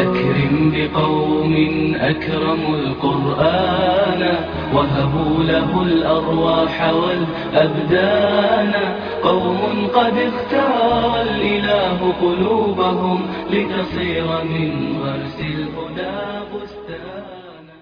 أكرم بقوم أكرموا القرآن وهبوا له الأرواح والأبدان قوم قد اختار الإله قلوبهم لتصير من غرس الهدى بستانا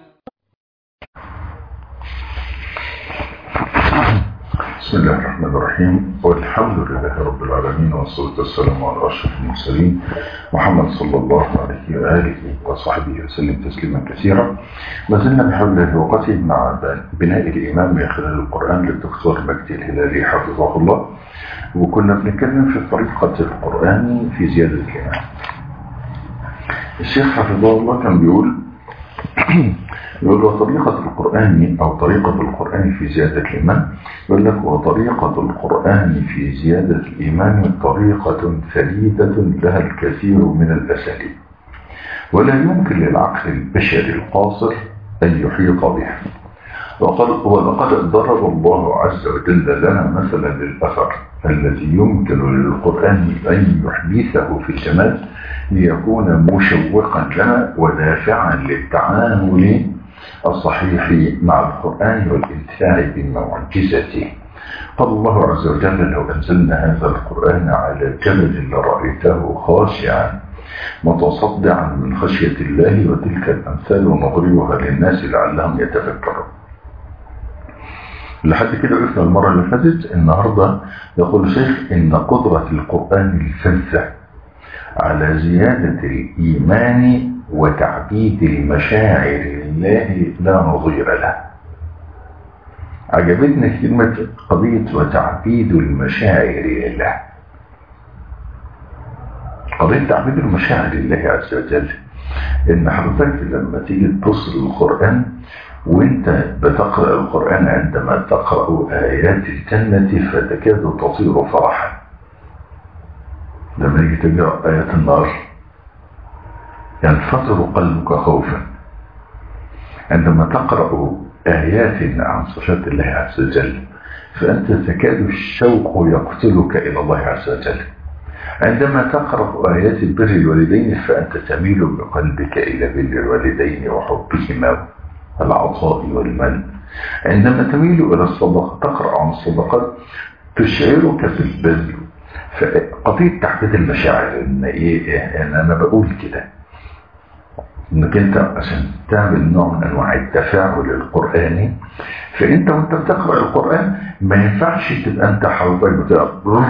بسم الله الرحمن الرحيم والحمد لله رب العالمين والصلاة والسلام على أشرف المرسلين محمد صلى الله عليه وآله وصحبه وسلم تسليما كثيرا ما زلنا بحول الله وقته مع بناء الإمام من خلال القرآن للدكتور مجدي الهلالي حفظه الله وكنا بنتكلم في طريقة القرآن في زيادة الإيمان الشيخ حفظه الله كان بيقول يقول وطريقة القرآن أو طريقة القرآن في زيادة الإيمان يقول لك وطريقة القرآن في زيادة الإيمان طريقة فريدة لها الكثير من الأساليب ولا يمكن للعقل البشري القاصر أن يحيط بها وقد ولقد ضرب الله عز وجل لنا مثلا للأثر الذي يمكن للقرآن أن يحدثه في الجمال ليكون مشوقا لنا ودافعا للتعامل الصحيح مع القرآن والانتفاع بمعجزته قال الله عز وجل لو أنزلنا هذا القرآن على جبل لرأيته خاشعا متصدعا من خشية الله وتلك الأمثال نضربها للناس لعلهم يتفكرون لحد كده وقفنا المرة اللي فاتت النهاردة يقول الشيخ إن قدرة القرآن الفلسة على زيادة الإيمان وتعبيد المشاعر لله لا نظير له عجبتني كلمة قضية وتعبيد المشاعر لله قضية تعبيد المشاعر لله عز وجل إن حضرتك لما تيجي تبص للقرآن وانت بتقرأ القرآن عندما تقرأ آيات الجنة فتكاد تطير فرحا لما يجي تقرأ آيات النار ينفطر قلبك خوفا عندما تقرأ آيات عن صفات الله عز وجل فأنت تكاد الشوق يقتلك إلى الله عز وجل عندما تقرأ آيات بر الوالدين فأنت تميل بقلبك إلى بر الوالدين وحبهما العطاء والمن عندما تميل إلى الصدقة تقرأ عن الصدقات تشعرك بالبذل فقضية تحديد المشاعر إن إيه إن أنا بقول كده إنك أنت عشان تعمل نوع من أنواع التفاعل القرآني فأنت وأنت بتقرأ القرآن ما ينفعش تبقى أنت حضرتك بتقرأ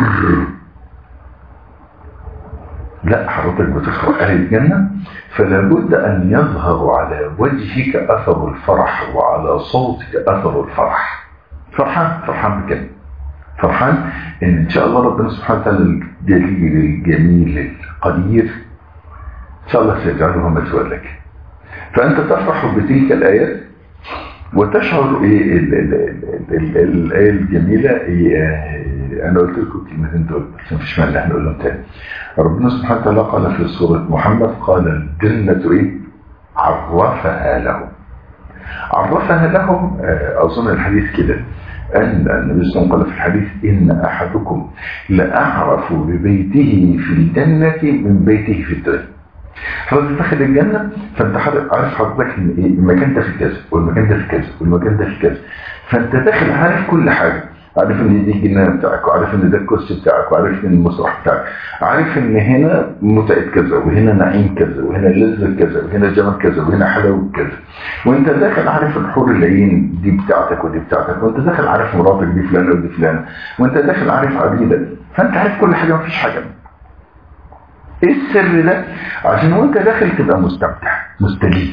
لا حضرتك بتقرأ آية الجنة فلا بد أن يظهر على وجهك أثر الفرح وعلى صوتك أثر الفرح فرحان فرحان بكده فرحان إن إن شاء الله ربنا سبحانه وتعالى الجليل الجميل القدير إن شاء الله سيجعله مثوى لك فأنت تفرح بتلك الآيات وتشعر إيه الآية الجميلة إيه أنا قلت لكم الكلمتين دول بس مفيش مانع احنا نقولهم تاني ربنا سبحانه وتعالى قال في سورة محمد قال الجنة إيه عرفها لهم عرفها لهم أظن الحديث كده أن النبي صلى الله عليه وسلم قال في الحديث إن أحدكم لأعرف ببيته في الجنة من بيته في الدنيا حضرتك داخل الجنة فانت عارف حضرتك المكان ده في كذا والمكان ده في كذا والمكان ده في كذا فانت داخل عارف كل حاجة عارف ان دي الجنة بتاعك وعارف ان ده الكرسي بتاعك وعارف ان المسرح بتاعك عارف ان هنا متعة كذا وهنا نعيم كذا وهنا لذة كذا وهنا جمال كذا وهنا حلاوة كذا وانت داخل عارف الحور العين دي بتاعتك ودي بتاعتك وانت داخل عارف مراتك دي فلانة ودي فلانة وانت داخل عارف عبيدك فانت عارف كل حاجة مفيش حاجة ايه السر ده عشان وانت داخل تبقى مستمتع مستلذ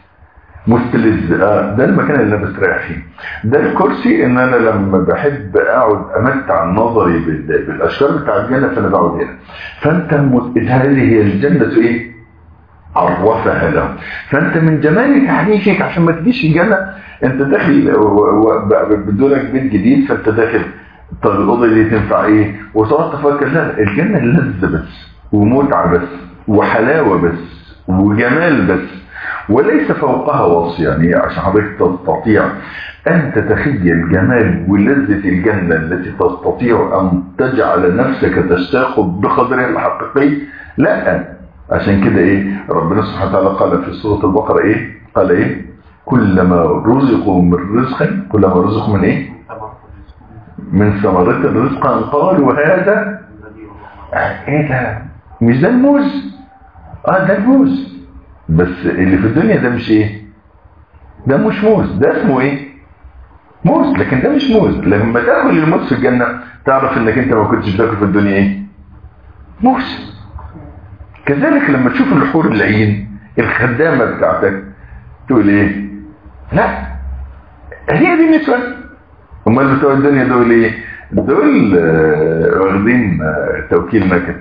مستلذ آه ده المكان اللي انا بستريح فيه ده الكرسي ان انا لما بحب اقعد امتع نظري بالاشكال بتاع الجنه فانا بقعد هنا فانت هذه هي الجنه ايه عرفها له فانت من جمال تعريفك عشان ما تجيش الجنه انت داخل بدولك بيت جديد فانت داخل طب الاوضه دي تنفع ايه وتقعد تفكر لا الجنه لذه بس ومتعه بس وحلاوه بس وجمال بس وليس فوقها وصف يعني عشان حضرتك تستطيع أن تتخيل جمال ولذة الجنة التي تستطيع أن تجعل نفسك تشتاق بقدرها الحقيقي لا عشان كده ايه ربنا سبحانه وتعالى قال في سورة البقرة ايه قال ايه كلما رزقوا من رزق كلما رزقوا من ايه من ثمرة رزقا قالوا هذا ايه ده مش ده الموز اه ده الموز بس اللي في الدنيا ده مش ايه ده مش موز ده اسمه ايه موز لكن ده مش موز لما تاكل الموز في الجنة تعرف انك انت ما كنتش بتاكل في الدنيا ايه موز كذلك لما تشوف الحور العين الخدامة بتاعتك تقول ايه لا هي دي النسوة امال بتوع الدنيا دول ايه دول آه، واخدين آه، توكيل نكد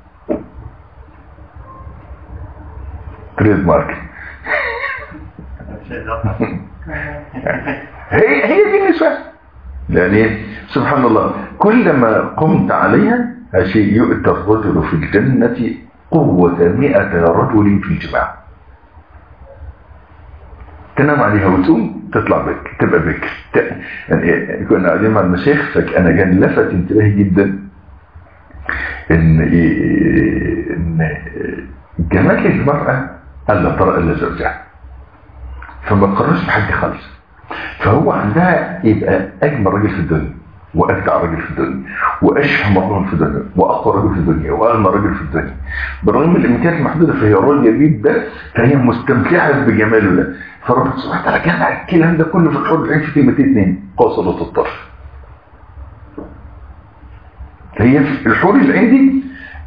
تريد مارك هي هي دي النسوة يعني سبحان الله كلما قمت عليها شيء يؤتى الرجل في الجنة قوة مئة رجل في الجماعة تنام عليها وتقوم تطلع بك تبقى بك ت- يعني كنا قاعدين مع المشايخ فانا كان لفت انتباهي جدا ان إيه- ان جمال المرأة الا ترى الا زوجها فما تقارنش بحد خالص فهو عندها يبقى اجمل راجل في الدنيا واجدع راجل في الدنيا واشهم رجل في الدنيا واقوى راجل في الدنيا واغنى راجل في الدنيا بالرغم من الامكانيات المحدوده فهي راضيه بيه ده فهي مستمتعه بجماله ده فربنا سبحانه وتعالى جمع الكلام ده كله في الحر العين في كلمتين اثنين قاصرة الطرف هي في الحور العين دي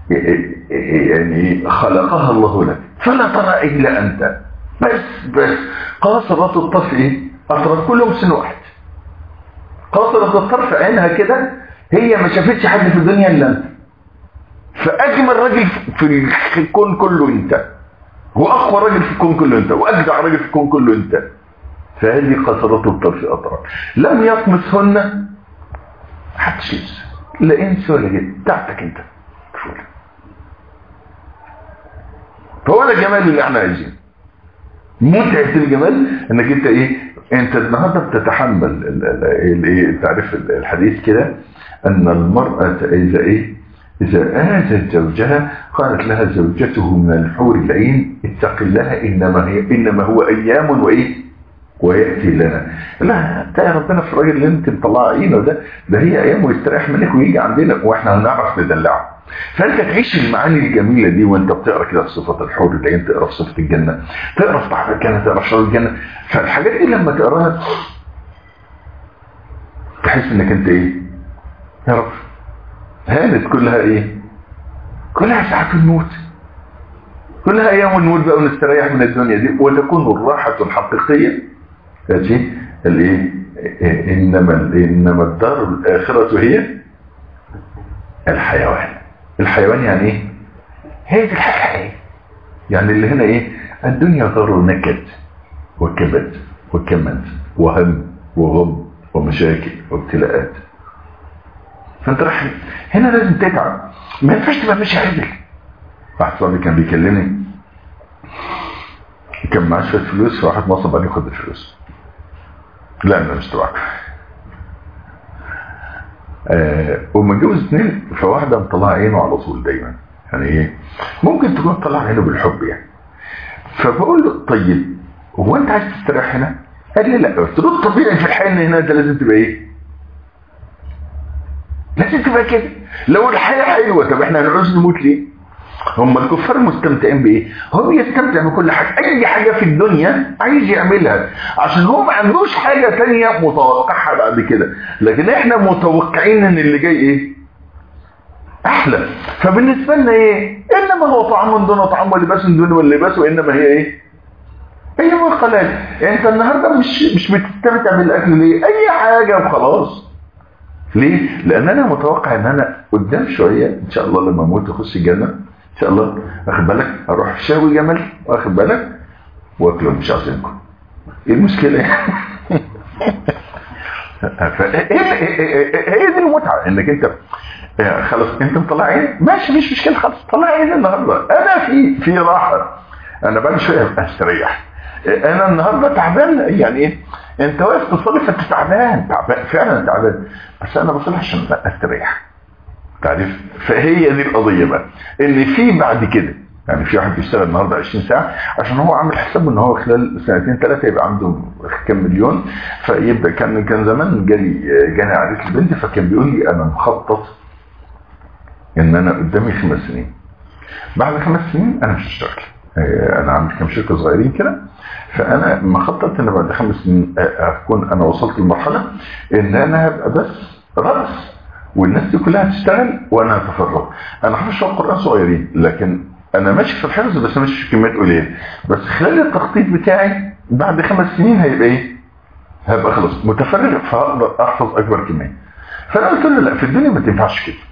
يعني خلقها الله لك فلا ترى الا انت بس بس قاصرة الطرف ايه؟ اطراف كلهم سن واحد قاصرة الطرف عينها كده هي ما شافتش حد في الدنيا الا انت فاجمل راجل في الكون كله انت واقوى راجل في الكون كله انت واجدع راجل في الكون كله انت فهذه قاصرة الطرف اطراف لم يطمسهن محدش لسه لا انس ولا جن بتاعتك انت فهو ده الجمال اللي احنا عايزينه متعة الجمال انك انت ايه انت النهارده بتتحمل ال- ال- ال- ايه تعرف ال- الحديث كده ان المرأة اذا ايه اذا آذت زوجها قالت لها زوجته من الحور العين اتق الله انما هي انما هو ايام وايه وياتي لنا لا ده يا ربنا في الراجل اللي انت مطلعه عينه ده ده هي ايام ويستريح منك ويجي عندنا واحنا هنعرف ندلعه فانت تعيش المعاني الجميله دي وانت بتقرا كده في صفه الحور العين تقرا في صفه الجنه تقرا في طعم الجنه تقرا في شر الجنه فالحاجات دي لما تقراها تحس انك انت ايه يا رب هانت كلها ايه كلها ساعات الموت كلها ايام ونموت بقى ونستريح من الدنيا دي وتكون الراحه الحقيقيه ماشي الايه إيه، انما انما الدار الاخره هي الحيوان الحيوان يعني ايه هي دي الحياه يعني اللي هنا ايه الدنيا دار نكد وكبد وكمد وهم وغم ومشاكل وابتلاءات فانت راح هنا لازم تتعب ما ينفعش تبقى ماشي عدل واحد صاحبي كان بيكلمني كان معاه شويه فلوس فواحد نصب عليه خد الفلوس لا انا مش تبعك آه ومتجوز اثنين فواحده مطلعه عينه على طول دايما يعني ايه ممكن تكون طلع عينه بالحب يعني فبقول له طيب هو انت عايز تستريح هنا؟ قال لي لا قلت له الطبيعي في الحياه ان هنا ده لازم تبقى ايه؟ لازم تبقى كده لو الحياه حلوه طب احنا هنعوز نموت ليه؟ هم الكفار مستمتعين بايه؟ هو بيستمتع بكل حاجه، اي حاجه في الدنيا عايز يعملها عشان هو ما عندوش حاجه ثانيه متوقعها بعد كده، لكن احنا متوقعين ان اللي جاي ايه؟ احلى، فبالنسبه لنا ايه؟ انما هو طعام دون طعام ولباس دون واللباس وانما هي ايه؟ هي مقالات، انت النهارده مش مش بتستمتع بالاكل ليه؟ اي حاجه وخلاص. ليه؟ لان انا متوقع ان انا قدام شويه ان شاء الله لما اموت اخش الجنه ان شاء الله واخد بالك اروح شاوي جمل واخد بالك واكله مش عايزينكم ايه المشكله يعني هي دي المتعه انك انت خلاص انت مطلع عين ماشي مفيش مشكله خلاص طلع عين النهارده انا في في راحه انا بعد شويه ابقى استريح انا النهارده تعبان يعني ايه انت واقف تصلي فانت تعبان تعبان فعلا تعبان بس انا بصلي عشان استريح تعرف فهي دي القضيه بقى ان في بعد كده يعني في واحد بيشتغل النهارده 20 ساعه عشان هو عامل حسابه ان هو خلال سنتين ثلاثه يبقى عنده كام مليون فيبدا كان كان زمان جالي جاني عريس لبنتي فكان بيقول لي انا مخطط ان انا قدامي خمس سنين بعد خمس سنين انا مش هشتغل آه، انا عامل كام شركه صغيرين كده فانا مخطط ان بعد خمس سنين آه، اكون انا وصلت لمرحله ان انا هبقى بس راس والناس دي كلها هتشتغل وانا هتفرغ انا حافظ شويه قران صغيرين لكن انا ماشي في الحفظ بس ماشي في كميات قليله بس خلال التخطيط بتاعي بعد خمس سنين هيبقى ايه؟ هبقى خلاص متفرغ فهقدر احفظ اكبر كميه فانا قلت له لا في الدنيا ما تنفعش كده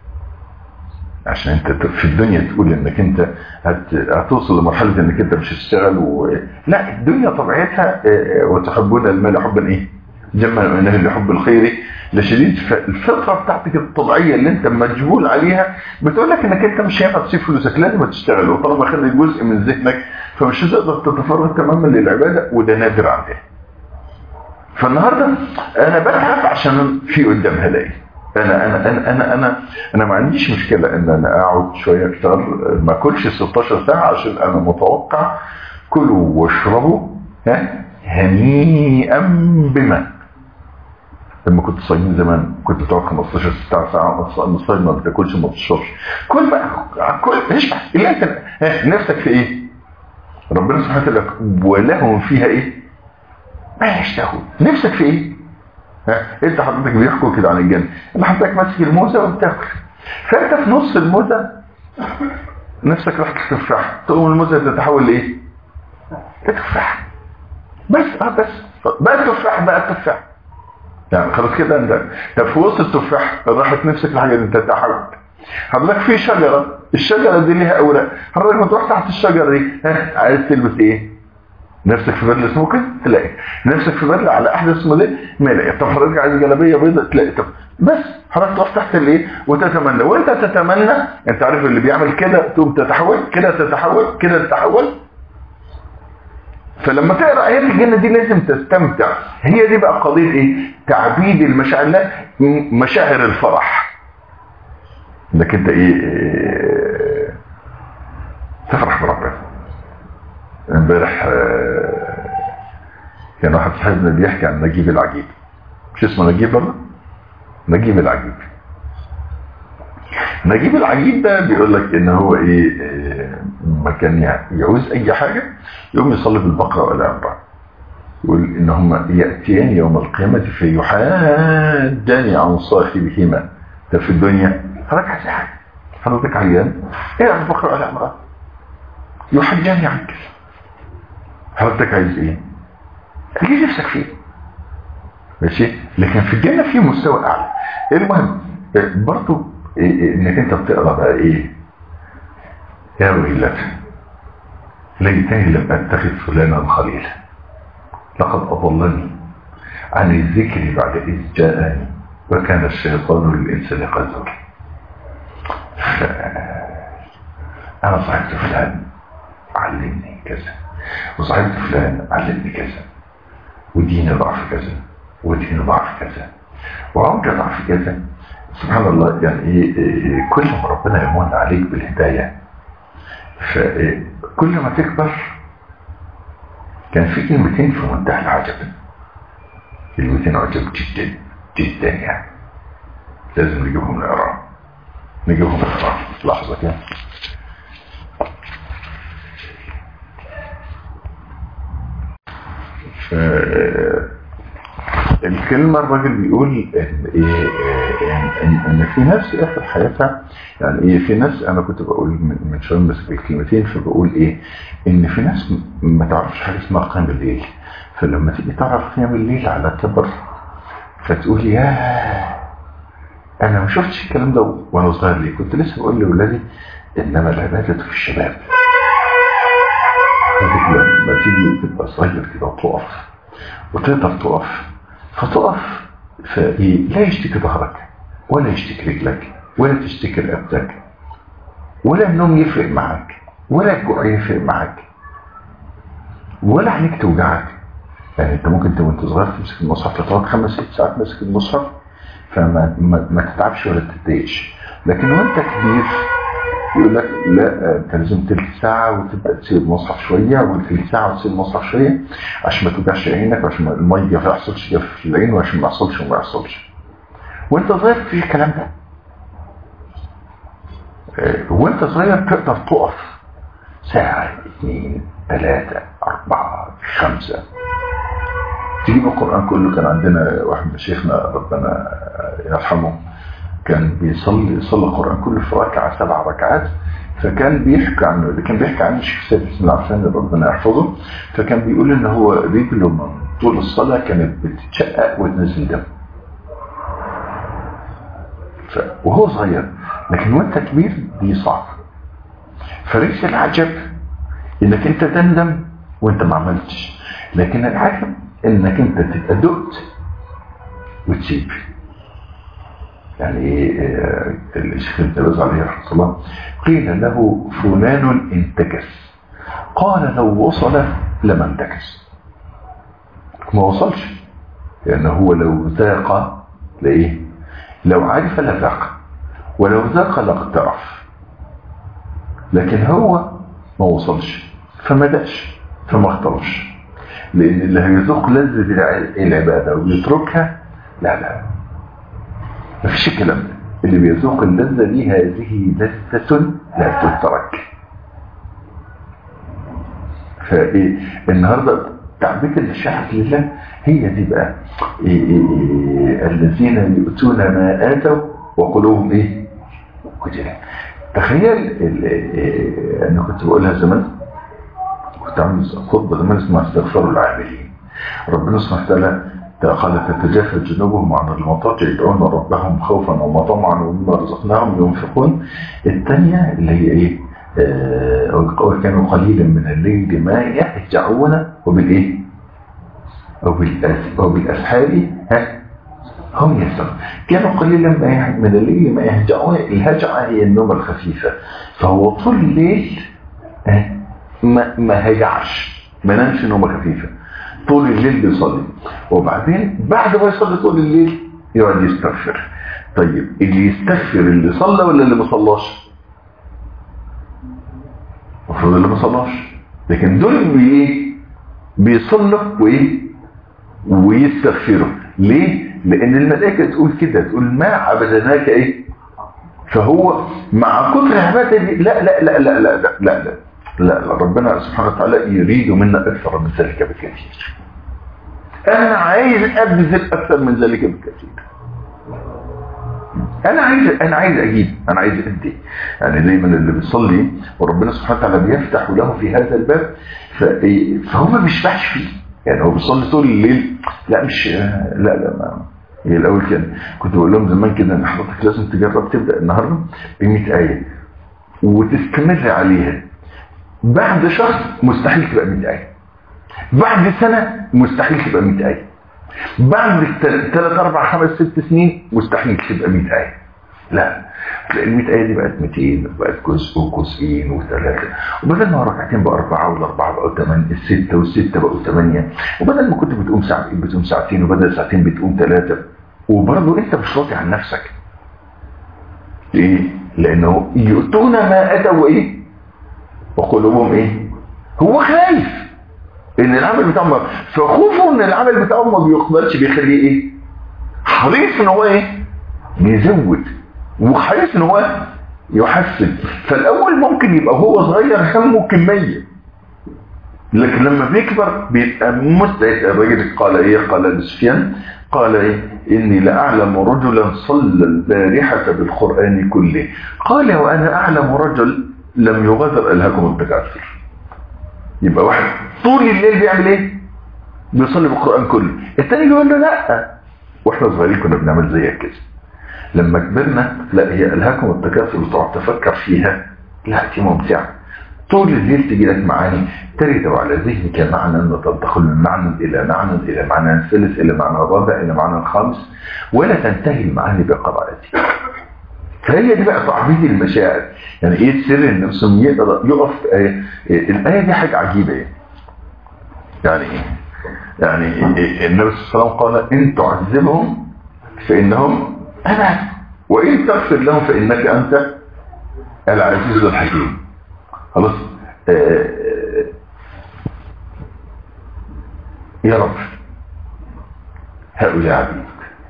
عشان انت في الدنيا تقول انك انت هت... هتوصل لمرحله انك انت مش هتشتغل و... لا الدنيا طبيعتها اه، وتحبون المال حبا ايه؟ جما وانه لحب الخير لشديد فالفطره بتاعتك الطبيعيه اللي انت مجبول عليها بتقول لك انك انت مش هينفع تسيب فلوسك لازم تشتغل وطالما خلي جزء من ذهنك فمش هتقدر تتفرغ تماما للعباده وده نادر عندها. فالنهارده انا بتعب عشان في قدام هلاقي انا انا انا انا انا انا ما عنديش مشكله ان انا اقعد شويه اشتغل ما اكلش 16 ساعه عشان انا متوقع كلوا واشربوا ها هنيئا بما لما كنت صايمين زمان كنت بتقعد 15 ساعه ساعه صايم ما بتاكلش ما بتشربش كل بقى كل اشبع اللي انت ها، نفسك في ايه؟ ربنا سبحانه وتعالى ولهم فيها ايه؟ ما يشتهون نفسك في ايه؟ ها انت حضرتك بيحكوا كده عن الجنه ان حضرتك ماسك الموزه وبتاكل فانت في نص الموزه نفسك راح تتفاح تقوم الموزه تتحول لايه؟ لتفاح بس اه بس بقى تفاح بقى تفاح يعني خلاص كده انت طب في وسط التفاح راحت نفسك لحاجه انت تحول حضرتك في شجره الشجره دي ليها اوراق حضرتك ما تروح تحت الشجره دي ها عايز تلبس ايه؟ نفسك في بدله سموكه تلاقي نفسك في بدله على احدث موديل ما لاقي طب حضرتك عايز جلابيه بيضاء تلاقي طب بس حضرتك تقف تحت الايه وتتمنى وانت تتمنى انت عارف اللي بيعمل كده تقوم تتحول كده تتحول كده تتحول فلما تقرا ايات الجنه دي لازم تستمتع هي دي بقى قضيه ايه تعبيد المشاعر لا مشاعر الفرح انك انت ايه, إيه تفرح بربنا امبارح آه، كان واحد صاحبنا بيحكي عن نجيب العجيب مش اسمه نجيب برضه نجيب العجيب نجيب العجيب ده بيقول لك ان هو ايه آه، ما كان يعوز اي حاجه يقوم يصلي بالبقره ولا عمران يقول ان هم ياتيان يوم القيامه فيحاجان عن صاحبهما ده في الدنيا حضرتك عايز حاجه حضرتك عيان ايه عن البقره ولا عمران يحاجان عنك حضرتك عايز ايه؟ اللي نفسك فيه ماشي لكن في الجنه في مستوى اعلى المهم برضه انك انت بتقرا بقى ايه يا ويلتى ليتني لم اتخذ فلانا خليلا لقد اضلني عن الذكر بعد اذ جاءني وكان الشيطان للانسان قذورا انا صاحبت فلان علمني كذا وصاحبت فلان علمني كذا وديني ضعف كذا وديني ضعف كذا وعمر ضعف كذا سبحان الله يعني إيه إيه كل ما ربنا يمن عليك بالهداية فكل ما تكبر كان في كلمتين في منتهى العجب كلمتين عجب جدا جدا يعني لازم نجيبهم نقراهم نجيبهم نقراهم لحظة كده الكلمة الراجل بيقول ان ايه ان, إن في ناس في اخر حياتها يعني ايه في ناس انا كنت بقول من, من شويه بس بالكلمتين فبقول ايه ان في ناس ما تعرفش حاجه اسمها قيام الليل فلما تيجي تعرف قيام الليل على كبر فتقول يا انا ما شفتش الكلام ده وانا صغير ليه كنت لسه بقول لاولادي انما العباده في الشباب لما تيجي تبقى صغير كده وتقف وتقدر تقف فتقف فإيه لا يشتكي ظهرك ولا يشتكي رجلك ولا تشتكي رقبتك ولا النوم يفرق معاك ولا الجوع يفرق معاك ولا عينيك توجعك يعني انت ممكن انت وانت صغير تمسك المصحف تقعد خمس ست ساعات ماسك المصحف فما ما, ما تتعبش ولا تتضايقش لكن وانت كبير يقول لك لا انت لازم تلت ساعة وتبدأ تسيب المصحف شوية وتلت ساعة وتسيب المصحف شوية عشان ما توجعش عينك وعشان ما المية ما يحصلش جف في العين وعشان ما يحصلش وما يحصلش وانت صغير في الكلام ده اه، وانت صغير تقدر تقف ساعة اثنين ثلاثة أربعة خمسة تجيب القرآن كله كان عندنا واحد من شيخنا ربنا يرحمه كان بيصلي يصلي القرآن كله في ركعة سبع ركعات فكان بيحكي عنه اللي كان بيحكي عنه الشيخ سيد بسم الله عشان ربنا يحفظه فكان بيقول ان هو رجله من طول الصلاة كانت بتتشقق وتنزل دم ف... وهو صغير لكن وانت كبير دي صعب فليس العجب انك انت تندم وانت ما عملتش لكن العجب انك انت تبقى دقت وتسيب يعني آه، الشيخ ابن باز عليه رحمه الله قيل له فلان انتكس قال لو وصل لما انتكس ما وصلش لأنه هو لو ذاق لإيه لو عرف لذاق ولو ذاق لاقترف لكن هو ما وصلش فما داش فما اختارش لأن اللي هيذوق لذة الع- العبادة ويتركها لا لا ما فيش الكلام ده اللي بيذوق اللذة دي هذه لذة لا تترك فايه النهارده تعبير الشحف لله هي دي بقى إيه إيه إيه الذين يؤتون ما اتوا وقلوبهم ايه وجلة تخيل ال- إيه انا كنت بقولها زمان كنت عامل خطبه زمان اسمها استغفار العاملين ربنا سبحانه وتعالى قال تتجافى جنوبهم عن المضاجع يدعون ربهم خوفا وطمعا ومما رزقناهم ينفقون الثانيه اللي هي ايه آه، وكانوا قليلا من الليل ما يهجعون وبالايه وبالأس- وبالاسحار ها هم يسرون كانوا قليلا ما يه- من الليل ما يهجعون الهجعه هي النوم الخفيفه فهو طول الليل ها، ما ما هجعش ما نامش نومه خفيفه طول الليل بيصلي وبعدين بعد ما يصلي طول الليل يقعد يستغفر طيب اللي يستغفر اللي صلى ولا اللي ما صلاش المفروض اللي ما صلاش لكن دول بي ايه بيصلوا وايه ويستغفروا ليه لان الملائكه تقول كده تقول ما عبدناك ايه فهو مع كتر عباده دي لا لا لا لا لا لا لا, لا. لا لا ربنا سبحانه وتعالى يريد منا اكثر من ذلك بكثير انا عايز ابذل اكثر من ذلك بكثير انا عايز انا عايز اجيب انا عايز ادي يعني دايما اللي بيصلي وربنا سبحانه وتعالى بيفتح له في هذا الباب ف- فهو ما بيشبعش فيه يعني هو بيصلي طول الليل لا مش لا لا ما هي الاول كان كنت بقول لهم زمان كده ان حضرتك لازم تجرب تبدا النهارده ب 100 ايه وتستمر عليها بعد شهر مستحيل تبقى 100 ايه بعد سنه مستحيل تبقى 100 ايه بعد 3 4 5 6 سنين مستحيل تبقى 100 ايه لا تلاقي ال 100 ايه دي بقت 200 بقت جزء وجزئين وثلاثه وبدل ما هو ركعتين بقى اربعه والاربعه بقوا ثمانيه السته والسته بقوا ثمانيه وبدل ما كنت بتقوم ساعتين بتقوم ساعتين وبدل ساعتين بتقوم ثلاثه وبرضه انت مش راضي عن نفسك ليه؟ لانه يؤتون ما اتوا ايه؟ وقلوبهم ايه؟ هو خايف ان العمل بتاعهم ما- فخوفه ان العمل بتاعه ما بيقبلش بيخليه ايه؟ حريص ان هو ايه؟ بيزود وحريص ان هو يحسن فالاول ممكن يبقى هو صغير همه كميه لكن لما بيكبر بيبقى مستعد الراجل قال ايه قال لسفيان قال ايه اني لاعلم رجلا صلى البارحه بالقران كله قال وانا اعلم رجل لم يغادر الهاكم التكاثر يبقى واحد طول الليل بيعمل ايه بيصلي بالقران كله التاني يقول له لا واحنا صغيرين كنا بنعمل زيك كده لما كبرنا لا هي الهاكم التكاثر وتقعد تفكر فيها لا دي ممتعه طول الليل تجي لك معاني ترد على ذهنك معنى وتنتقل من معنى الى معنى الى معنى ثالث الى معنى رابع الى معنى خامس ولا تنتهي المعاني بقراءتها فهي دي بقى تعبيد المشاعر يعني ايه السر ان الانسان يقدر يقف في آية إيه الايه دي حاجه عجيبه يعني يعني ايه يعني إيه النبي صلى الله عليه وسلم قال ان تعذبهم فانهم انا وان تغفر لهم فانك انت العزيز الحكيم خلاص آه، يا رب هؤلاء عبيدك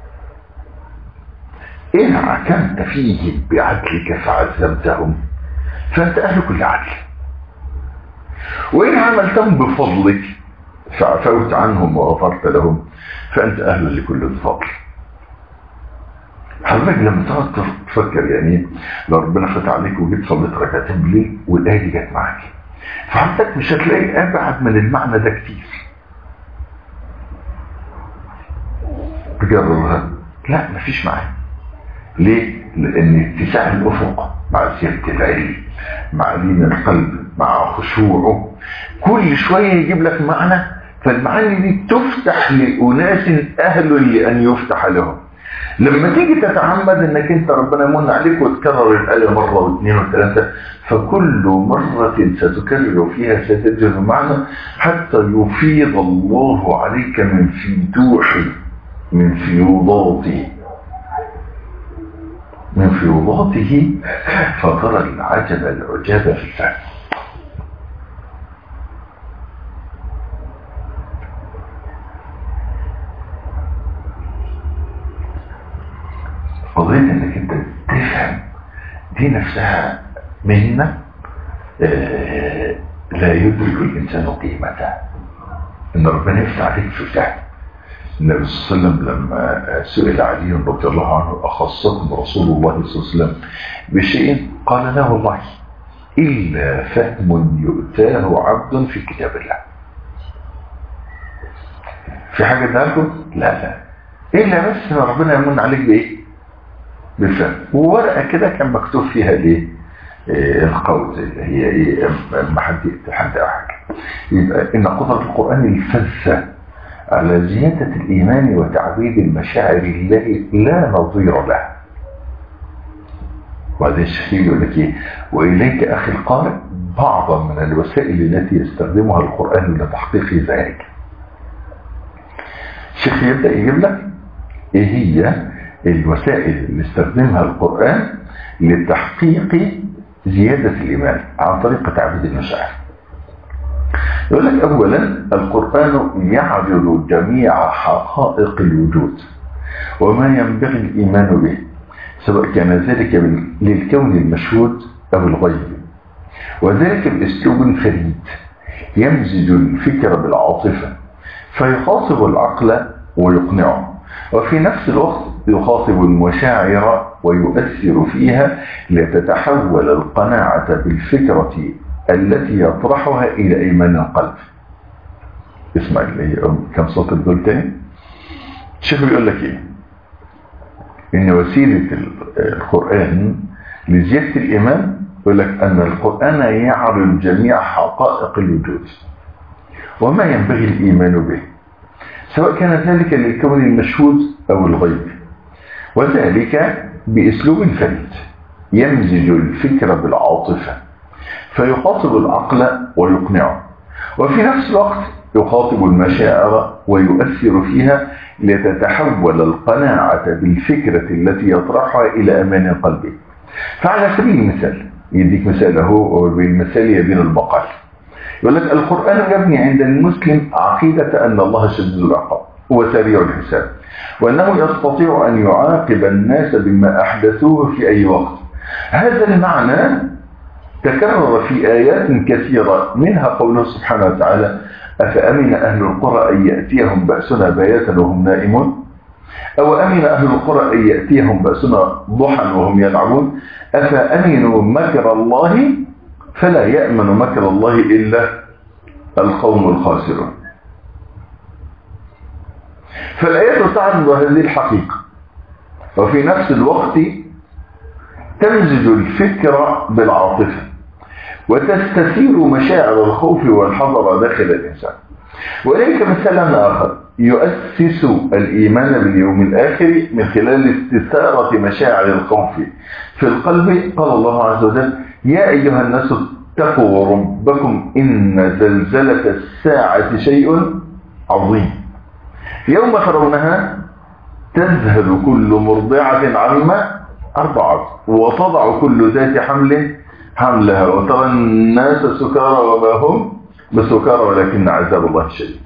إن حكمت فيهم بعدلك فعزمتهم فأنت أهل كل عدل وإن عملتهم بفضلك فعفوت عنهم وغفرت لهم فأنت أهل لكل الفضل حضرتك لما تقعد تفكر يعني لو ربنا فتح عليك وجيت صليت ركعتين بالليل والآية دي جت معاك فحضرتك مش هتلاقي أبعد من المعنى ده كتير تجربها لا مفيش معاه ليه؟ لأن اتساع الأفق مع زيادة العلم مع لين القلب مع خشوعه كل شوية يجيب لك معنى فالمعاني دي تفتح لأناس أهل لأن يفتح لهم لما تيجي تتعمد انك انت ربنا يمن عليك وتكرر الآية مرة واثنين وثلاثة فكل مرة ستكرر فيها ستجد معنى حتى يفيض الله عليك من فيدوح من فيوضاته من فيوضاته فترى العجب العجاب في الفهم قضية انك انت تفهم دي نفسها مهنة آه، لا يدرك الانسان قيمتها ان ربنا يفتح عليك في الفهم النبي صلى الله عليه وسلم لما سئل علي رضي الله عنه أخصكم رسول الله صلى الله عليه وسلم بشيء قال لا والله إلا فهم يؤتاه عبد في كتاب الله في حاجة لكم؟ لا لا إلا بس ربنا يمن عليك بإيه؟ بالفهم وورقة كده كان مكتوب فيها ليه؟ إيه القول اللي هي ايه اما حد يقتل حد او حاجه يبقى ان قدره القران الفذه على زيادة الإيمان وتعبيد المشاعر الله لا نظير له وهذا الشيء يقول لك ايه وإليك أخي القارئ بعضا من الوسائل التي يستخدمها القرآن لتحقيق ذلك الشيخ يبدأ يجيب لك ايه هي الوسائل اللي يستخدمها القرآن لتحقيق زيادة الإيمان عن طريق تعبيد المشاعر يقول لك اولا القرآن يعرض جميع حقائق الوجود وما ينبغي الايمان به سواء كان ذلك للكون المشهود او الغيب وذلك باسلوب فريد يمزج الفكر بالعاطفة فيخاطب العقل ويقنعه وفي نفس الوقت يخاطب المشاعر ويؤثر فيها لتتحول القناعة بالفكرة التي يطرحها إلى إيمان القلب اسمع كم صوت الدول تاني الشيخ بيقول لك ايه ان وسيلة القرآن لزيادة الإيمان يقول لك أن القرآن يعرض جميع حقائق الوجود وما ينبغي الإيمان به سواء كان ذلك للكون المشهود أو الغيب وذلك بأسلوب فريد يمزج الفكر بالعاطفة فيخاطب العقل ويقنعه وفي نفس الوقت يخاطب المشاعر ويؤثر فيها لتتحول القناعة بالفكرة التي يطرحها إلى أمان قلبه فعلى سبيل المثال يديك مثال اهو بالمثال يبين المقال يقول لك القرآن يبني عند المسلم عقيدة أن الله شديد العقاب هو سريع الحساب وأنه يستطيع أن يعاقب الناس بما أحدثوه في أي وقت هذا المعنى تكرر في آيات كثيرة منها قوله سبحانه وتعالى أفأمن أهل القرى أن يأتيهم بأسنا بياتا وهم نائمون أو أمن أهل القرى أن يأتيهم بأسنا ضحى وهم يلعبون أفأمنوا مكر الله فلا يأمن مكر الله إلا القوم الخاسرون فالآيات تعرض هذه الحقيقة وفي نفس الوقت تمزج الفكر بالعاطفة وتستثير مشاعر الخوف والحذر داخل الإنسان وإليك مثلا آخر يؤسس الإيمان باليوم الآخر من خلال استثارة مشاعر الخوف في القلب قال الله عز وجل يا أيها الناس اتقوا ربكم إن زلزلة الساعة شيء عظيم يوم ترونها تذهل كل مرضعة عما أرضعت وتضع كل ذات حمل حملها وترى الناس سكارى وما هم بسكارى ولكن عذاب الله شديد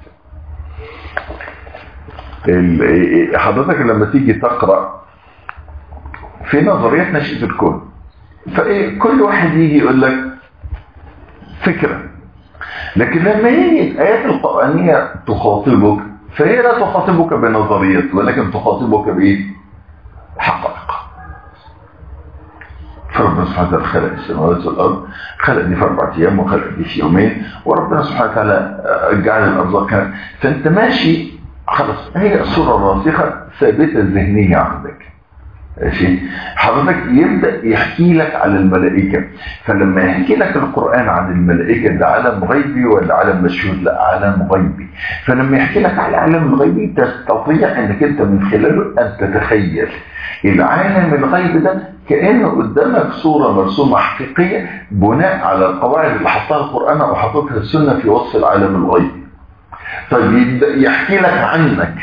ال- حضرتك لما تيجي تقرأ في نظريات نشأة الكون فايه كل واحد يجي يقول لك فكرة لكن لما يجي الآيات القرآنية تخاطبك فهي لا تخاطبك بنظريات ولكن تخاطبك بإيه؟ حقائق فربنا سبحانه وتعالى خلق السماوات والأرض خلق دي في أربعة أيام وخلق دي في يومين وربنا سبحانه وتعالى آه، جعل الأرزاق كانت فأنت ماشي خلاص هي صورة راسخة ثابتة ذهنية عندك ماشي حضرتك يبدأ يحكي لك على الملائكة فلما يحكي لك القرآن عن الملائكة ده عالم غيبي ولا عالم مشهود لا عالم غيبي فلما يحكي لك على العالم الغيبي تستطيع انك انت من خلاله ان تتخيل العالم الغيبي ده كأنه قدامك صورة مرسومة حقيقية بناء على القواعد اللي حطها القرآن او حطتها السنة في وصف العالم الغيبي طيب يبدأ يحكي لك عنك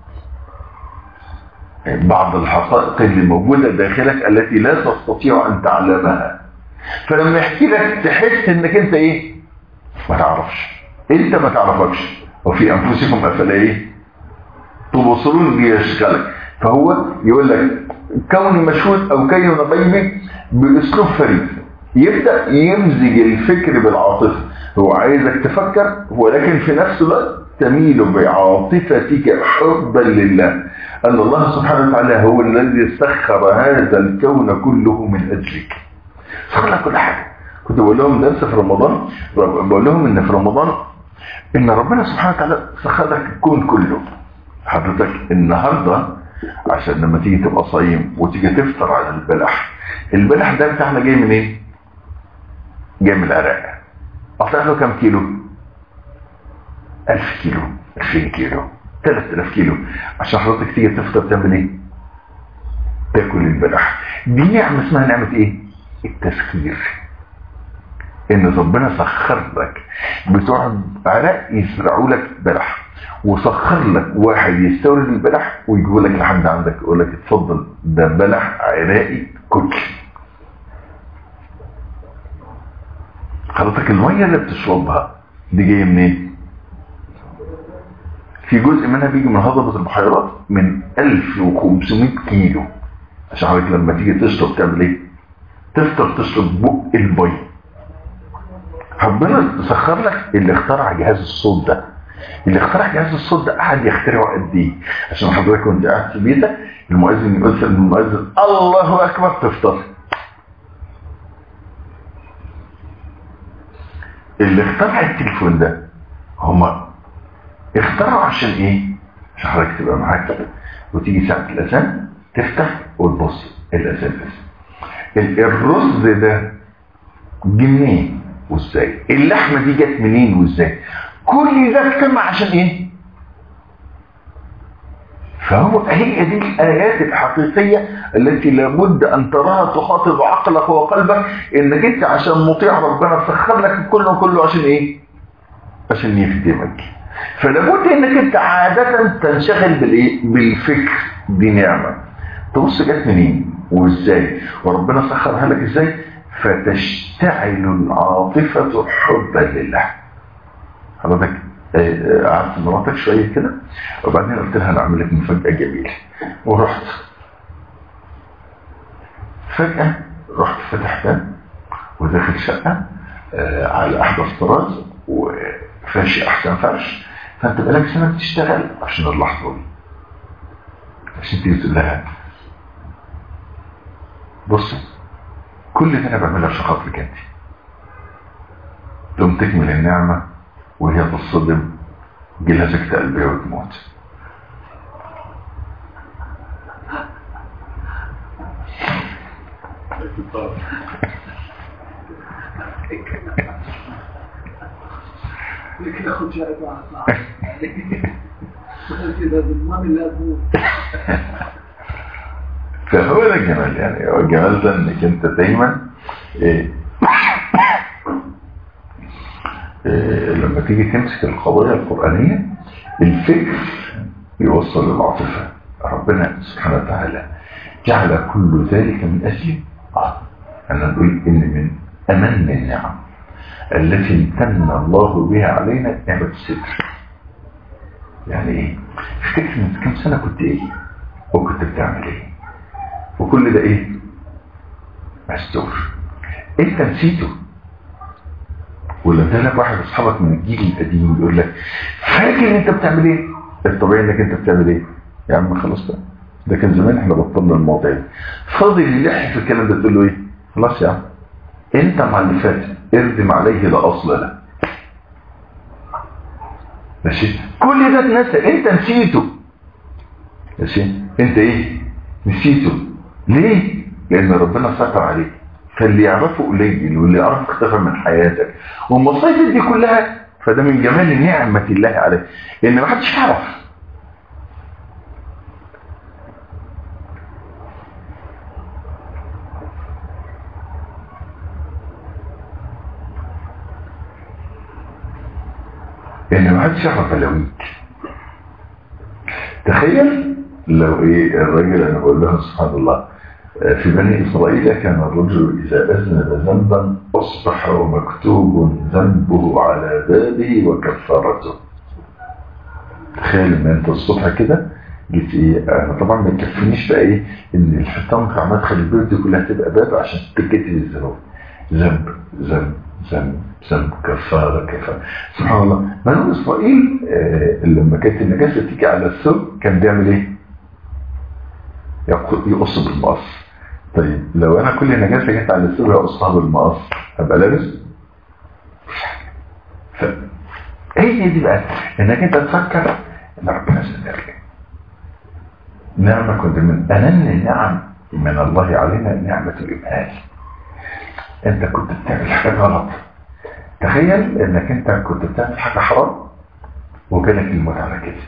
بعض الحقائق اللي موجودة داخلك التي لا تستطيع أن تعلمها فلما يحكي لك تحس انك انت ايه ما تعرفش انت ما تعرفكش وفي انفسكم افلا ايه تبصرون بيشغلك فهو يقول لك كوني مشهود او كوني غيبي باسلوب فريد يبدا يمزج الفكر بالعاطفه هو عايزك تفكر ولكن في نفس الوقت تميل بعاطفتك حبا لله ان الله سبحانه وتعالى هو الذي سخر هذا الكون كله من اجلك سخر لك كل حاجه كنت بقول لهم درس في رمضان بقول لهم ان في رمضان ان ربنا سبحانه وتعالى سخر لك الكون كله حضرتك النهارده عشان لما تيجي تبقى صايم وتيجي تفطر على البلح البلح ده بتاعنا جاي من ايه جاي من العراق قطع له كام كيلو 1000 كيلو 2000 كيلو 3000 كيلو عشان حضرتك تيجي تفطر تعمل ايه تاكل البلح دي نعمه اسمها نعمه ايه التسخير ان ربنا سخر لك بتوع عراق يزرعوا لك بلح وسخر لك واحد يستورد البلح ويجيبوا لك لحد عندك يقول لك اتفضل ده بلح عراقي كل حضرتك الميه اللي بتشربها دي جايه منين؟ في جزء منها بيجي من هضبة البحيرات من 1500 كيلو عشان حضرتك لما تيجي تشرب تعمل ايه؟ تفطر تشرب بق البيض ربنا سخر لك اللي اخترع جهاز الصوت ده اللي اخترع جهاز الصوت ده قعد يخترعه قد ايه عشان حضرتك وانت قاعد في بيتك المؤذن يقول المؤذن الله اكبر تفطر اللي اخترع التليفون ده هما اخترعوا عشان ايه عشان حضرتك تبقى معاك وتيجي ساعة الأذان تفتح وتبص الأذان بس الرز ده جه منين وازاي اللحمة دي جت منين وازاي كل ده اجتمع عشان ايه فهو هي دي الآيات الحقيقية التي لابد أن تراها تخاطب عقلك وقلبك إنك أنت عشان مطيع ربنا سخر لك كله كله عشان إيه؟ عشان يخدمك فلابد إنك أنت عادة تنشغل بالإيه؟ بالفكر دي نعمة تبص جت منين وإزاي وربنا سخرها لك إزاي فتشتعل العاطفة حبا لله حضرتك قعدت مراتك شوية كده وبعدين قلت لها انا اعمل لك مفاجأة جميلة ورحت فجأة رحت فتح باب وداخل شقة آه على احدث طراز وفرش احسن فرش فانت بقالك سنة بتشتغل عشان اللحظة دي عشان تيجي تقول لها بص كل ده انا بعملها عشان خاطرك انت تقوم تكمل النعمه وهي تصطدم جيلها سكتة قلبية وتموت لكن اخد شهادة واحد كده بالمام اللي ابوه فهو ده الجمال يعني هو الجمال ده انك انت دايما إيه لما تيجي تمسك القضايا القرآنية الفكر يوصل للعاطفة ربنا سبحانه وتعالى جعل كل ذلك من أجل آه. أنا نقول إن من أمن النعم التي امتن الله بها علينا نعمة الستر يعني ايه افتكر من كم سنة كنت ايه وكنت بتعمل ايه وكل ده ايه مستور انت نسيته ولا لك واحد اصحابك من الجيل القديم يقول لك فاكر انت بتعمل ايه الطبيعي انك انت بتعمل ايه يا عم خلاص بقى ده كان زمان احنا بطلنا المواضيع دي فاضل يلح في الكلام ده تقول له ايه خلاص يا عم انت مع اللي فات اردم عليه لا اصل له ماشي كل ده اتنسى انت نسيته ماشي انت ايه نسيته ليه لان ربنا ستر عليك فاللي يعرفه قليل واللي يعرفه اختفى من حياتك والمصايب دي كلها فده من جمال نعمة الله عليك ان ما حدش يعرف ان ما حدش يعرف بلاويك تخيل لو ايه الراجل انا بقول له سبحان الله في بني اسرائيل كان الرجل اذا اذنب ذنبا اصبح ومكتوب ذنبه على بابه وكفارته تخيل ان انت الصبح كده جيت ايه انا طبعا ما يكفينيش بقى ايه ان الحيطان بتاع مدخل البيت دي كلها تبقى باب عشان تتكتب الذنوب ذنب ذنب ذنب ذنب كفاره كفاره سبحان الله بنو اسرائيل آه لما كانت النجاسه تيجي على الثوب كان بيعمل ايه؟ يقص بالمقص طيب لو انا كل نجاسه جت على الثوب يقصها بالمقص هبقى لابس؟ ف هي دي بقى انك انت تفكر ان ربنا سنرجع نعمه كنت من انن النعم من الله علينا نعمه الامهال انت كنت بتعمل حاجه غلط تخيل انك انت كنت بتعمل حاجه حرام وجالك الموت على كده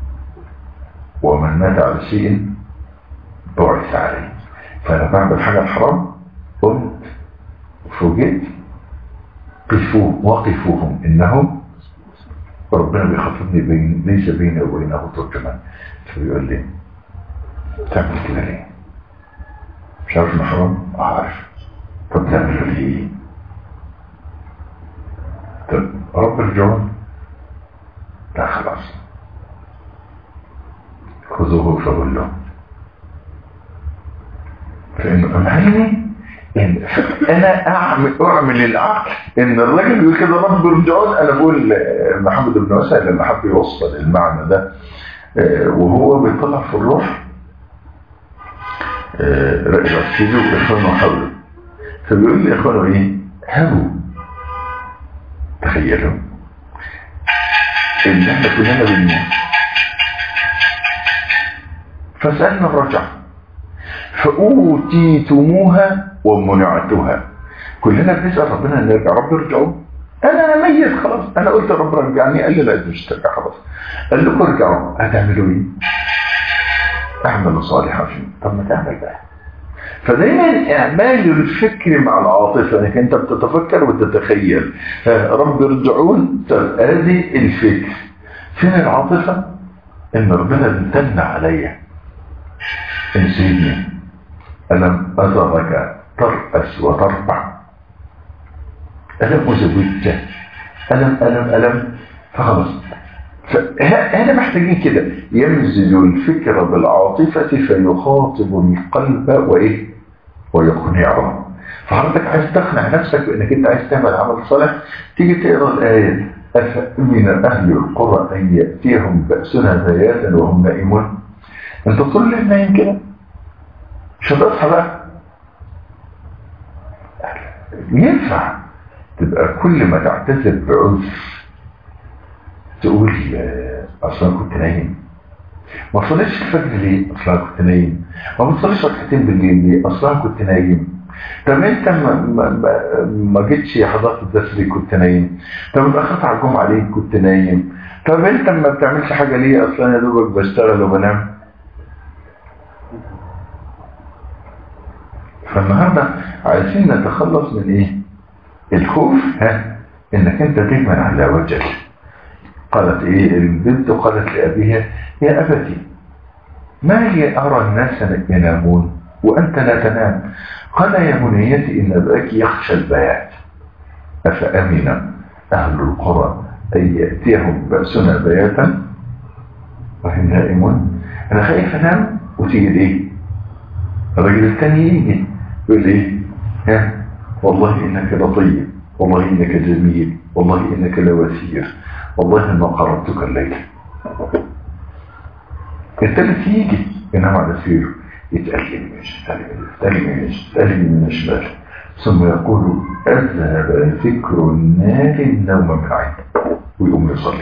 ومن مات على شيء بعث عليه فانا بعمل حاجه الحرام قلت فوجئت قفوه وقفوهم انهم ربنا بيخاطبني بين ليس بيني وبينه ترجمان فبيقول لي تعمل كده ليه؟ مش عارف انه حرام؟ عارف طب تعملوا ليه؟ طب رب ارجعون لا خلاص خذوه فغلوه فانه امهلني ان انا اعمل اعمل العقل ان الراجل يقول كده رب ارجعون انا بقول محمد بن وسع لما حب يوصل المعنى ده وهو بيطلع في الروح رسلوا اخوانه حوله فبيقول لي اخوانه ايه هبوا تخيلوا ان احنا كلنا بنموت فسألنا الرجع فأوتيتموها ومنعتها كلنا بنسأل ربنا ان نرجع رب ارجعوا انا انا ميت خلاص انا قلت رب رجعني قال لي لا مش ترجع خلاص قال لكم ارجعوا هتعملوا ايه اعملوا صالحا فيه طب ما تعمل بقى فدايما اعمال الفكر مع العاطفه انك انت بتتفكر وتتخيل رب ارجعون طب ادي الفكر فين العاطفه ان ربنا امتن عليا ان سيدني الم اذرك ترأس وتربع الم ازوجك الم الم الم فخلاص فهنا محتاجين كده يمزج الفكر بالعاطفة فيخاطب القلب وإيه ويقنعه فحضرتك عايز تقنع نفسك بأنك أنت عايز تعمل عمل صالح تيجي تقرأ الآية أفأمن أهل القرى أن يأتيهم بأسنا بياتا وهم نائمون أنت طول الليل نايم كده مش هتصحى بقى ينفع تبقى كل ما تعتذر بعذر تقول اصلا كنت نايم ما بتصليش الفجر ليه اصلا كنت نايم ما بتصليش ركعتين بالليل ليه اصلا كنت نايم طب انت ما, ما, ما, ما جيتش حضرت الدرس ليه كنت نايم طب اتاخرت على الجمعه ليه كنت نايم طب انت ما بتعملش حاجه ليه اصلا يا دوبك بشتغل وبنام فالنهارده عايزين نتخلص من ايه الخوف ها انك انت تهمل على وجهك قالت ايه البنت قالت لأبيها يا أبتي ما لي أرى الناس ينامون وأنت لا تنام قال يا بنيتي إن أباك يخشى البيات أفأمن أهل القرى أن يأتيهم بأسنا بياتا وهم نائمون أنا خايف أنام وتيجي ليه الراجل الثاني يجي يقول إيه ها والله إنك لطيب والله إنك جميل والله إنك لوسير والله ما قربتك الليلة الثالث يجي ينام على سريره يتألم من الشمال يتألم من يتألم من الشمال ثم يقول أذهب فكر النار النوم من عين ويقوم يصلي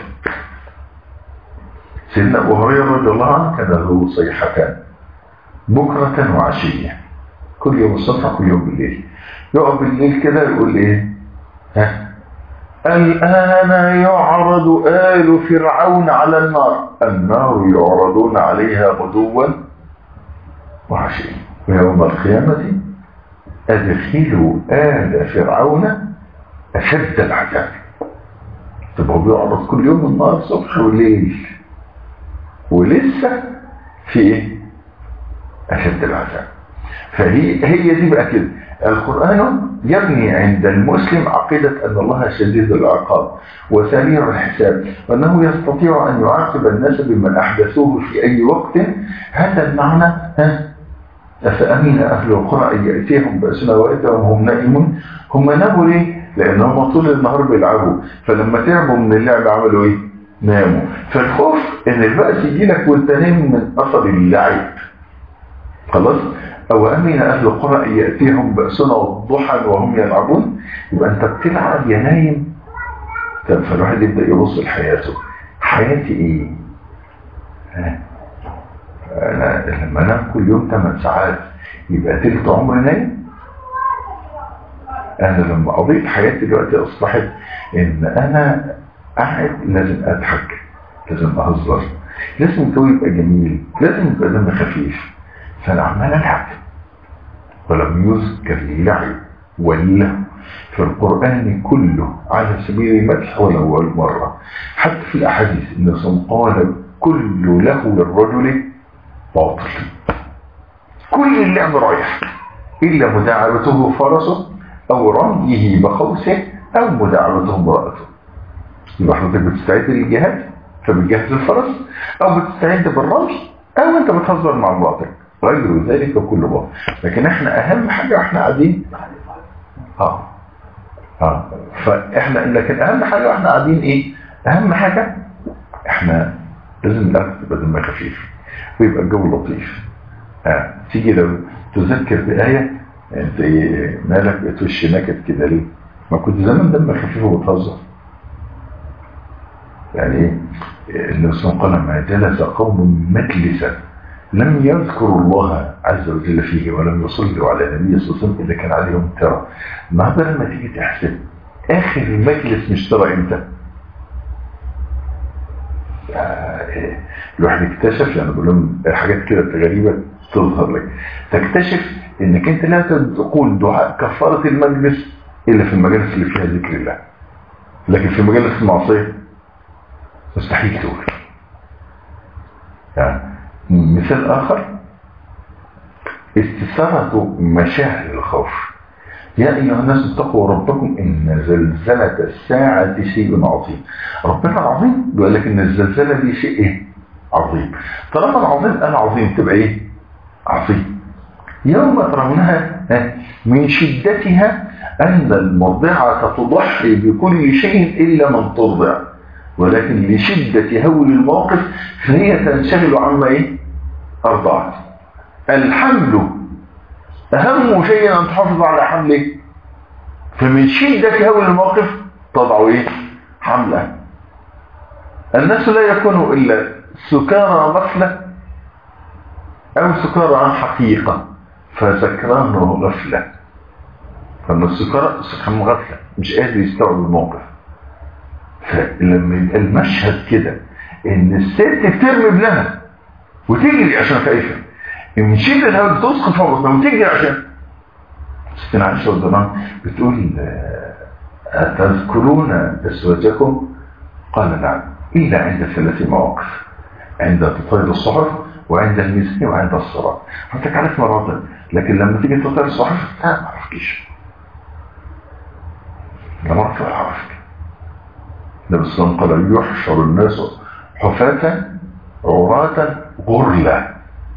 سيدنا أبو هريرة رضي الله عنه كان له صيحتان بكرة وعشية كل يوم الصبح كل يوم بالليل يقعد بالليل كده يقول ايه ها الآن يعرض آل فرعون على النار النار يعرضون عليها غدوا وعشيا ويوم القيامة أدخلوا آل فرعون أشد العذاب طب هو بيعرض كل يوم النار صبح وليل ولسه في ايه أشد العذاب فهي هي دي بقى كده القرآن يبني عند المسلم عقيدة أن الله شديد العقاب وسريع الحساب وأنه يستطيع أن يعاقب الناس بما أحدثوه في أي وقت هذا المعنى ها أفأمين أهل القرى أن يأتيهم بأسنا وإذا وهم نائمون هم ناموا ليه؟ لأنهم طول النهار بيلعبوا فلما تعبوا من اللعب عملوا إيه؟ ناموا فالخوف إن البأس يجي لك وأنت نايم من أثر اللعب خلاص؟ أو أمن أهل القرى أن يأتيهم بأسنا ضحى وهم يلعبون يبقى أنت بتلعب يا نايم فالواحد يبدأ يبص لحياته حياتي إيه؟ ها؟ أنا لما أنام كل يوم 8 ساعات يبقى تلت عمري نايم أنا لما قضيت حياتي دلوقتي أصبحت إن أنا قاعد لازم أضحك لازم أهزر لازم الجو يبقى جميل لازم يبقى دم خفيف فأنا عمال ألعب ولم يذكر اللعب واللهو في القرآن كله على سبيل المدح ولو أول مرة حتى في الأحاديث النبي قال كل لهو الرجل باطل كل اللعب رايح إلا مداعبته فرسه أو رميه بخوسه أو مداعبته امرأته يبقى حضرتك بتستعد للجهاد فبتجهز الفرس أو بتستعد بالرمي أو أنت بتهزر مع مراتك غير ذلك كله باطل لكن احنا أهم حاجة واحنا قاعدين اه اه فاحنا لكن أهم حاجة واحنا قاعدين إيه أهم حاجة احنا لازم الأكل تبقى دمها خفيف ويبقى الجو لطيف آه. تيجي لو تذكر بآية انت ايه مالك بتوش نكد كده ليه ما كنت زمان دم خفيف وبتهزر يعني ايه النبي صلى الله عليه وسلم قال ما جلس قوم مجلسا لم يذكروا الله عز وجل فيه ولم يصلوا على النبي صلى الله عليه وسلم اذا كان عليهم ترى النهارده لما تيجي تحسب اخر المجلس مش ترى امتى الواحد اكتشف يعني بقول لهم حاجات كده غريبه تظهر لك تكتشف انك انت لا تقول دعاء كفاره المجلس الا في المجالس اللي فيها ذكر الله لكن في مجالس المعصيه مستحيل تقول يعني مثال اخر استثارة مشاعر الخوف يا أيها الناس اتقوا ربكم إن زلزلة الساعة شيء عظيم ربنا العظيم بيقول لك إن الزلزلة دي شيء إيه؟ عظيم طالما العظيم قال عظيم تبقى إيه؟ عظيم يوم ترونها من شدتها أن المرضعة تضحي بكل شيء إلا من ترضع ولكن لشدة هول الموقف فهي تنشغل عما إيه؟ أرضعت الحمل أهم شيء أن تحافظ على حملك فمن شدة هول الموقف تضع إيه؟ حملة الناس لا يكونوا إلا سكارى غفلة أو سكارى عن حقيقة فسكران غفلة فلما السكارى سكران غفلة مش قادر يستوعب الموقف فلما يبقى المشهد كده إن الست ترمي ابنها وتجري عشان خايفة من شدة الهواء بتسقط فوق بطنها وتجري عشان ستنا عائشة والضمان بتقول أتذكرون أزواجكم قال نعم إلا عند ثلاث مواقف عند تطير الصحف وعند الميزان وعند الصراط انت عارف مراتب لكن لما تيجي تطير الصحف لا ما عرفكيش لا ما عرفك ولا عرفك النبي صلى الله عليه وسلم قال يحشر الناس حفاة عراة غرلا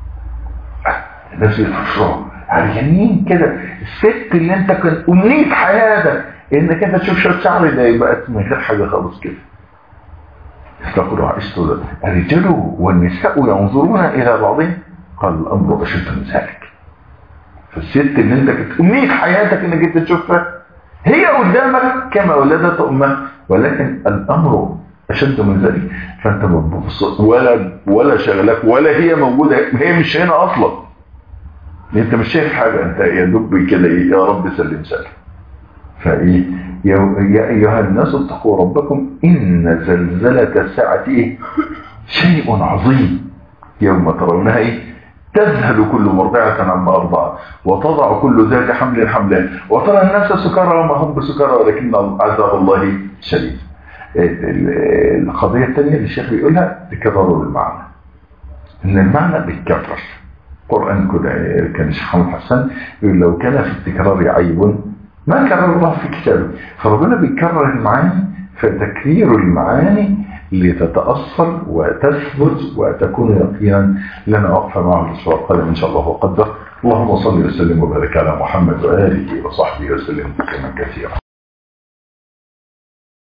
الناس يتحشروا عريانين كده الست اللي انت كان امنية حياتك انك انت تشوف شويه شعر ده بقت من غير حاجه خالص كده تقول عائشة الرجال والنساء ينظرون الى بعضهم قال الامر اشد من ذلك فالست اللي انت كانت امنية حياتك انك انت تشوفها هي قدامك كما ولدت امها ولكن الامر اشد من ذلك فانت ما تبص ولا ولا شغلك ولا هي موجوده هي مش هنا اصلا انت مش شايف حاجه انت يا دوب كده ايه يا رب سلم سلم فايه يا يا ايها الناس اتقوا ربكم ان زلزله الساعه ايه شيء عظيم يوم ترونها ايه تذهل كل مرضعة عما أرضعت وتضع كل ذات حمل حملها وترى الناس سكارى وما هم بسكارى ولكن عذاب الله شديد القضية الثانية اللي الشيخ بيقولها تكرر المعنى ان المعنى بيتكرر القرآن كده كان الشيخ محمد حسن يقول لو كان في التكرار عيب ما كرر الله في كتابه فربنا بيكرر المعاني فتكرير المعاني لتتأصل وتثبت وتكون يقينا لنا وقفا مع الأسبوع القادم إن شاء الله وقدر اللهم صل وسلم وبارك على محمد وآله وصحبه وسلم تسليما كثيرا